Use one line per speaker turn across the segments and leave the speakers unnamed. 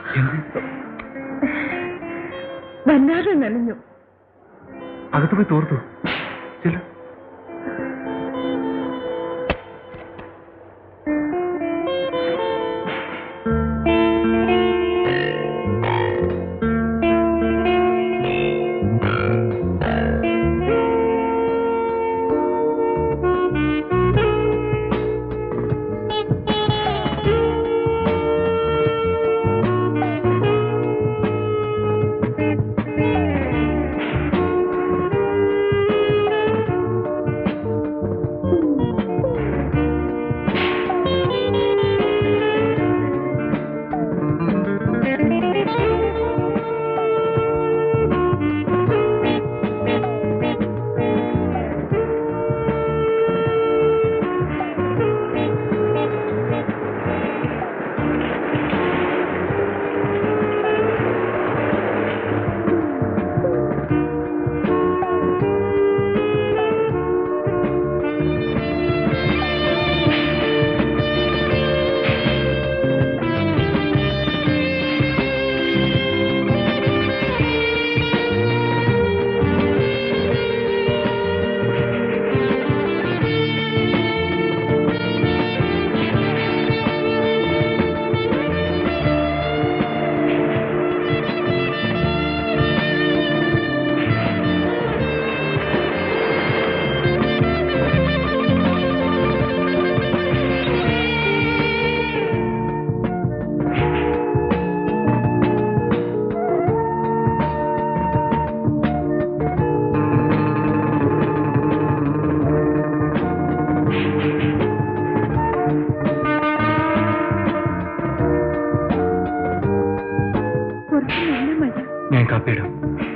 വല്ലാതെ നനഞ്ഞു
അകത്ത് പോയി തോർത്തു ചില
പുറത്ത് നല്ല മഴ
ഞാൻ കാപ്പിയിടാം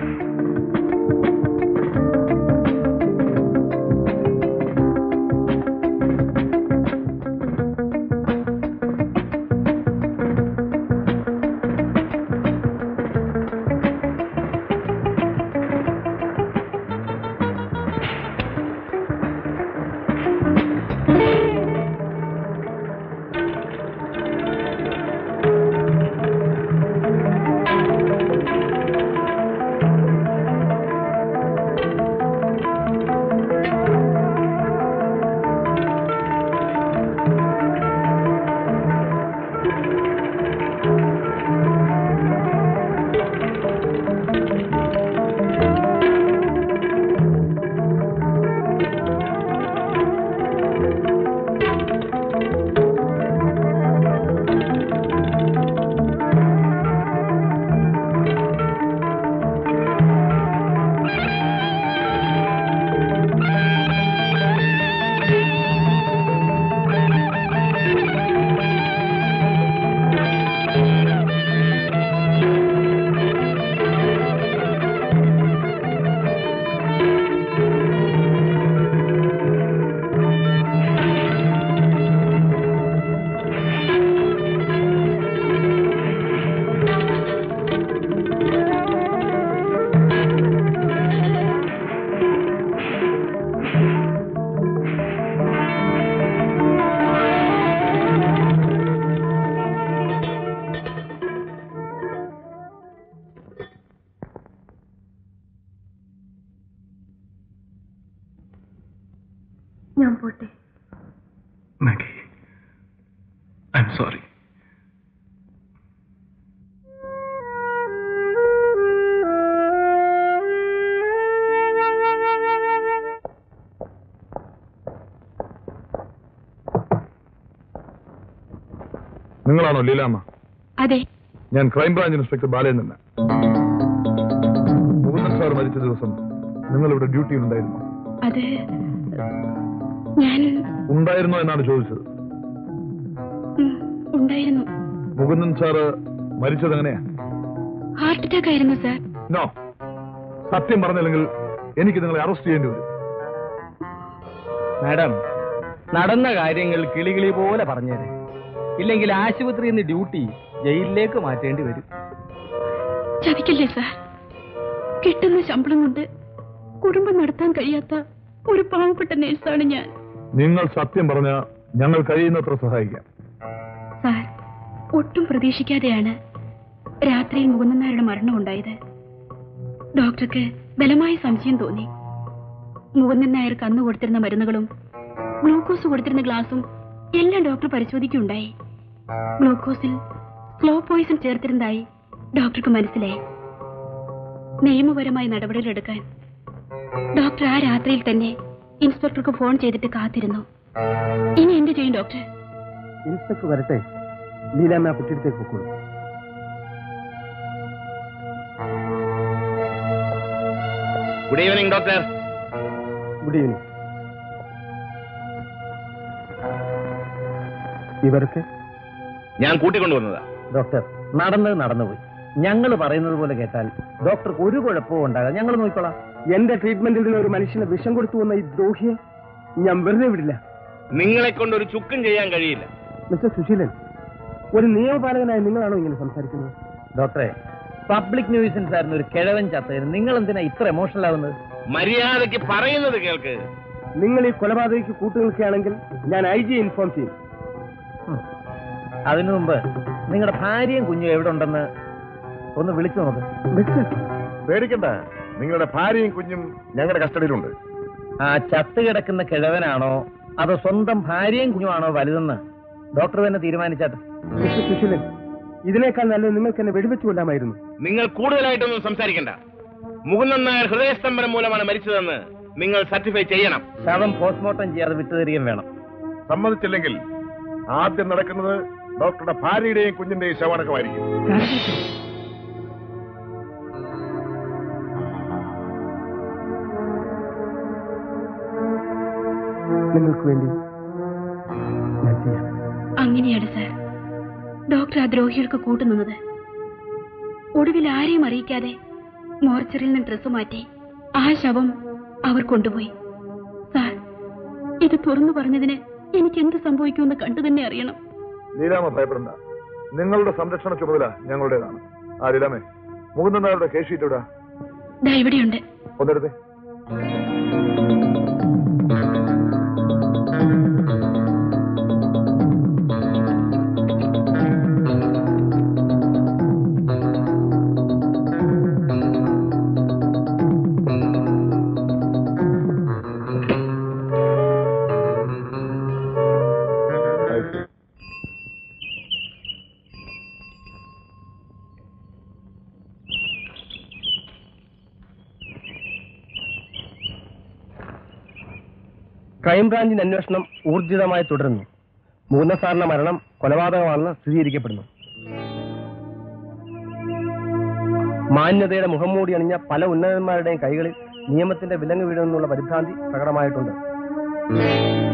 ഞാൻ പോട്ടെ
മാഗി ഐ എം സോറി
നിങ്ങളാണോ ലീലാമ്മ
അതെ
ഞാൻ crime branch inspector Balendran Mukundan sir മരിച്ച ദിവസം നിങ്ങൾ ഇവിടെ ഡ്യൂട്ടിയിൽ ഉണ്ടായിരുന്നു
അത് ഞാൻ
ഉണ്ടായിരുന്നോ എന്നാണ് ചോദിച്ചത്
ഉം, ഉണ്ടായിരുന്നു
മുകുന്ദൻ സാറ് മരിച്ചത് എങ്ങനെയാ
ഹാർട്ട് അറ്റാക്ക് ആയിരുന്നു സാർ
നോ സത്യം പറഞ്ഞില്ലെങ്കിൽ എനിക്ക് നിങ്ങളെ അറസ്റ്റ് ചെയ്യേണ്ടി വരും
മാഡം നടന്ന കാര്യങ്ങൾ കിളികിളി പോലെ പറഞ്ഞേരെ ഇല്ലെങ്കിൽ ആശുപത്രിയിൽ നിന്ന് ഡ്യൂട്ടി ജയിലിലേക്ക് മാറ്റേണ്ടി വരും
ചതിക്കല്ലേ സാർ കിട്ടുന്ന ശമ്പളം കൊണ്ട് കുടുംബം നടത്താൻ കഴിയാത്ത ഒരു പാവപ്പെട്ട നേഴ്സാണ് ഞാൻ
നിങ്ങൾ സത്യം പറഞ്ഞ ഞങ്ങൾ കഴിയുന്നത്ര സഹായിക്കാം
സാർ ഒട്ടും പ്രതീക്ഷിക്കാതെയാണ് രാത്രിയിൽ മുകുന്ദനാരുടെ മരണം ഉണ്ടായത് ഡോക്ടർക്ക് ബലമായ സംശയം തോന്നി മുകുന്ദൻ നായർ കന്നു കൊടുത്തിരുന്ന മരുന്നുകളും ഗ്ലൂക്കോസ് കൊടുത്തിരുന്ന ഗ്ലാസും എല്ലാം ഡോക്ടർ പരിശോധിക്കുകയുണ്ടായി ഗ്ലൂക്കോസിൽ സ്ലോ പോയിസൺ ചേർത്തിരുന്നതായി ഡോക്ടർക്ക് മനസ്സിലായി നിയമപരമായ നടപടികളെടുക്കാൻ ഡോക്ടർ ആ രാത്രിയിൽ തന്നെ ഇൻസ്പെക്ടർക്ക് ഫോൺ ചെയ്തിട്ട് കാത്തിരുന്നു ഇനി എന്ത് ചെയ്യും ഡോക്ടർ
ഇൻസ്പെക്ടർ വരട്ടെ ലീലാമ്മ ആ കുട്ടിയടുത്തേക്ക് പൊക്കോളൂ
good evening doctor
good evening ഇവർക്ക്
ഞാൻ കൂട്ടിക്കൊണ്ടുവന്നതാ
ഡോക്ടർ നടന്നത് നടന്നുപോയി ഞങ്ങൾ പറയുന്നത് പോലെ കേട്ടാൽ ഡോക്ടർക്ക് ഒരു കുഴപ്പവും ഉണ്ടാകാം ഞങ്ങൾ നോക്കിക്കോളാം എന്റെ ട്രീറ്റ്മെന്റിൽ നിന്ന് ഒരു മനുഷ്യന് വിഷം കൊടുത്തു വന്ന ഈ ദ്രോഹിയെ ഞാൻ വെറുതെ വിടില്ല
നിങ്ങളെ കൊണ്ട് ഒരു ചുക്കും ചെയ്യാൻ കഴിയില്ല
മിസ്റ്റർ സുശീലൻ ഒരു നിയമപാലകനായ നിങ്ങളാണോ ഇങ്ങനെ സംസാരിക്കുന്നത് ഡോക്ടറെ പബ്ലിക് ന്യൂസൻസ് ആയിരുന്ന ഒരു കിഴവൻ ചത്തതിന് നിങ്ങൾ എന്തിനാ ഇത്ര എമോഷണൽ ആവുന്നത്
മര്യാദയ്ക്ക് പറയുന്നത് കേൾക്ക്
നിങ്ങൾ ഈ കൊലപാതകയ്ക്ക് കൂട്ടുനിൽക്കുകയാണെങ്കിൽ ഞാൻ ഐ ജി ഇൻഫോം ചെയ്യും അതിനു മുമ്പ് നിങ്ങളുടെ ഭാര്യയും കുഞ്ഞും എവിടെ ഉണ്ടെന്ന് ഒന്ന് വിളിച്ചു നോക്ക് മിസ്റ്റർ
പേടിക്കണ്ട നിങ്ങളുടെ ഭാര്യയും കുഞ്ഞും ഞങ്ങളുടെ കസ്റ്റഡിയിലുണ്ട്
ആ ചത്ത് കിടക്കുന്ന കിഴവനാണോ അതോ സ്വന്തം ഭാര്യയും കുഞ്ഞുമാണോ വലുതെന്ന് ഡോക്ടർ തന്നെ തീരുമാനിച്ചാട്ടെ മിസ്റ്റർ സുശീലൻ ഇതിനേക്കാൾ നല്ലത് നിങ്ങൾക്ക് എന്നെ വെടിവെച്ചു കൊല്ലാമായിരുന്നു
നിങ്ങൾ കൂടുതലായിട്ടൊന്നും സംസാരിക്കണ്ട മുകുന്ദൻ നായർ ഹൃദയസ്തംഭനം മൂലമാണ് മരിച്ചതെന്ന് നിങ്ങൾ സർട്ടിഫൈ ചെയ്യണം
ശവം പോസ്റ്റ്മോർട്ടം ചെയ്യാതെ വിട്ടുതരികയും വേണം
സമ്മതിച്ചില്ലെങ്കിൽ ആദ്യം നടക്കുന്നത് ഡോക്ടറുടെ ഭാര്യയുടെയും കുഞ്ഞിന്റെയും ശവണക്കമായിരിക്കും
നിങ്ങൾക്ക് വേണ്ടി ഞാൻ ചെയ്യാം
അങ്ങനെയാണ് സാർ ഡോക്ടർ ആ ദ്രോഹികൾക്ക് കൂട്ടുനിന്നത് ഒടുവിൽ ആരെയും അറിയിക്കാതെ മോർച്ചറിൽ നിന്ന് ഡ്രസ്സ് മാറ്റി ആ ശവം അവർ കൊണ്ടുപോയി സാർ ഇത് തുറന്നു പറഞ്ഞതിന് എനിക്ക് എന്ത് സംഭവിക്കുമെന്ന് കണ്ടു തന്നെ അറിയണം
ലീലാമ ഭയപ്പെടണ്ട നിങ്ങളുടെ സംരക്ഷണ ചുമതല ഞങ്ങളുടേതാണ് ആ ലീലാമേ മുകുന്ദൻ നായരുടെ കേസ് ഷീറ്റ് ഇവിടാ
ദാ ഇവിടെയുണ്ട്
ഒന്നെടുത്തേ
ക്രൈംബ്രാഞ്ചിന്റെ അന്വേഷണം ഊർജിതമായി തുടരുന്നു മൂന്ന സാറിന്റെ മരണം കൊലപാതകമാണെന്ന് സ്ഥിരീകരിക്കപ്പെടുന്നു മാന്യതയുടെ മുഖംമൂടി അണിഞ്ഞ പല ഉന്നതന്മാരുടെയും കൈകളിൽ നിയമത്തിന്റെ വിലങ്ങ് വീഴുമെന്നുള്ള പരിഭ്രാന്തി പ്രകടമായിട്ടുണ്ട്